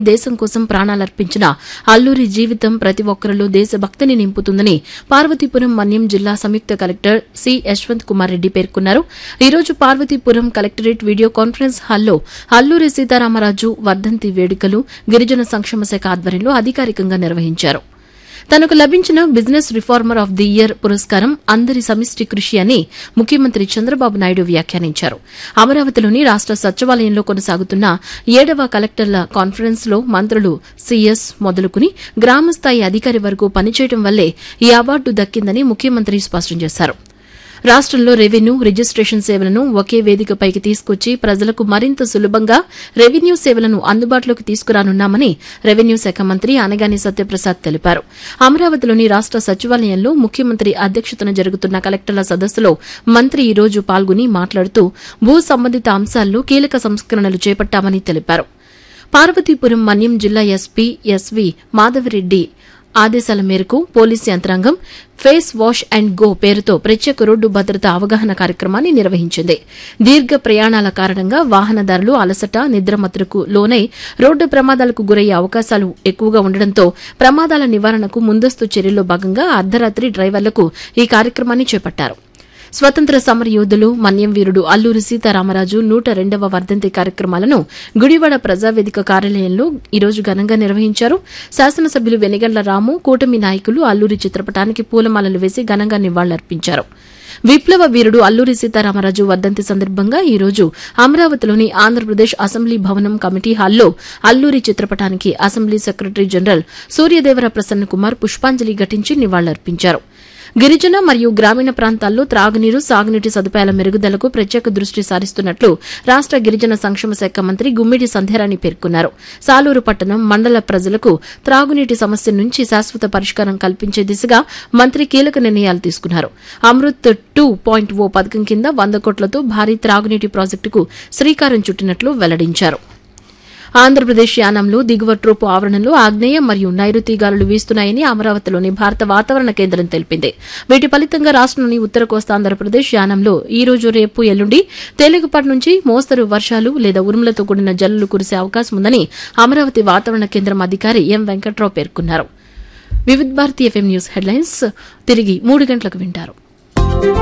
దేశం కోసం ప్రాణాలర్పించిన అల్లూరి జీవితం ప్రతి ఒక్కరిలో దేశభక్తిని నింపుతుందని పార్వతీపురం మన్యం జిల్లా సంయుక్త కలెక్టర్ సి యశ్వంత్ కుమార్ రెడ్డి పేర్కొన్నారు ఈ రోజు పార్వతీపురం కలెక్టరేట్ వీడియో కాన్ఫరెన్స్ హాల్లో అల్లూరి సీతారామరాజు వర్ధంతి వేడుకలు గిరిజన సంక్షేమ శాఖ ఆధ్వర్యంలో అధికారికంగా నిర్వహించారు తనకు లభించిన business reformer of the year పురస్కారం అందరి సమిష్టి కృషి అని ముఖ్యమంత్రి చంద్రబాబు నాయుడు వ్యాఖ్యానించారు అమరావతిలోని రాష్ట సచివాలయంలో కొనసాగుతున్న ఏడవ కలెక్టర్ల కాన్ఫరెన్స్ లో మంత్రులు సీఎస్ మొదలుకుని గ్రామస్థాయి అధికారి వరకు పనిచేయడం వల్లే ఈ అవార్డు దక్కిందని ముఖ్యమంత్రి స్పష్టం చేశారు రాష్టంలో రెవెన్యూ రిజిస్ట్రేషన్ సేవలను ఒకే వేదికపైకి తీసుకొచ్చి ప్రజలకు మరింత సులభంగా రెవెన్యూ సేవలను అందుబాటులోకి తీసుకురానున్నామని రెవెన్యూ శాఖ మంత్రి అనగాని సత్యప్రసాద్ తెలిపారు అమరావతిలోని రాష్ట సచివాలయంలో ముఖ్యమంత్రి అధ్యక్షతన జరుగుతున్న కలెక్టర్ల సదస్సులో మంత్రి ఈ రోజు పాల్గొని మాట్లాడుతూ భూ సంబంధిత అంశాల్లో కీలక సంస్కరణలు చేపట్టామని తెలిపారు పార్వతీపురం మన్యం జిల్లా ఎస్పీ ఎస్వి మాధవిరెడ్డి ఆదేశాల మేరకు పోలీసు యంత్రాంగం ఫేస్ వాష్ అండ్ గో పేరుతో ప్రత్యేక రోడ్డు భద్రత అవగాహన కార్యక్రమాన్ని నిర్వహించింది దీర్ఘ ప్రయాణాల కారణంగా వాహనదారులు అలసట నిద్రమత్తుకు లోనై రోడ్డు ప్రమాదాలకు గురయ్యే అవకాశాలు ఎక్కువగా ఉండడంతో ప్రమాదాల నివారణకు ముందస్తు చర్యల్లో భాగంగా అర్ధరాత్రి డ్రైవర్లకు ఈ కార్యక్రమాన్ని చేపట్టారు స్వతంత్ర సమరయోధులు మన్యం వీరుడు అల్లూరి సీతారామరాజు నూట రెండవ వర్ధంతి కార్యక్రమాలను గుడివాడ ప్రజావేదిక కార్యాలయంలో ఈరోజు ఘనంగా నిర్వహించారు శాసనసభ్యులు వెనిగండ్ల రాము కూటమి నాయకులు అల్లూరి చిత్రపటానికి పూలమాలలు వేసి ఘనంగా నివాళులర్పించారు విప్లవ వీరుడు అల్లూరి సీతారామరాజు వర్ధంతి సందర్భంగా ఈ రోజు అమరావతిలోని ఆంధ్రప్రదేశ్ అసెంబ్లీ భవనం కమిటీ హాల్లో అల్లూరి చిత్రపటానికి assembly secretary general Suryadevara Prasanna Kumar పుష్పాంజలి ఘటించి నివాళులర్పించారు గిరిజన మరియు గ్రామీణ ప్రాంతాల్లో త్రాగునీరు సాగునీటి సదుపాయాల మెరుగుదలకు ప్రత్యేక దృష్టి సారిస్తున్నట్లు రాష్ట గిరిజన సంక్షేమ శాఖ మంత్రి గుమ్మిడి సంధ్యారాణి పేర్కొన్నారు సాలూరు పట్టణం మండల ప్రజలకు త్రాగునీటి సమస్య నుంచి శాశ్వత పరిష్కారం కల్పించే దిశగా మంత్రి కీలక నిర్ణయాలు తీసుకున్నారు అమృత్ టూ పాయింట్ ఓ పథకం కింద వంద కోట్లతో భారీ త్రాగునీటి ప్రాజెక్టుకు శ్రీకారం చుట్టినట్లు వెల్లడించారు ఆంధ్రప్రదేశ్ యానంలో దిగువ ట్రోపు ఆవరణలో ఆగ్నేయ మరియు నైరుతి గాలులు వీస్తున్నాయని అమరావతిలోని భారత వాతావరణ కేంద్రం తెలిపింది వీటి ఫలితంగా రాష్టంలోని ఉత్తర కోస్తా ఆంధ్రప్రదేశ్ యానంలో ఈ రోజు రేపు ఎల్లుండి తేలికపాటి నుంచి మోస్తరు వర్షాలు లేదా ఉరుములతో కూడిన జల్లులు కురిసే అవకాశం ఉందని అమరావతి వాతావరణ కేంద్రం అధికారి ఎం వెంకట్రావు పేర్కొన్నారు వివిధ భారతి ఎఫ్ఎం న్యూస్ హెడ్లైన్స్ తిరిగి మూడు గంటలకు వింటారు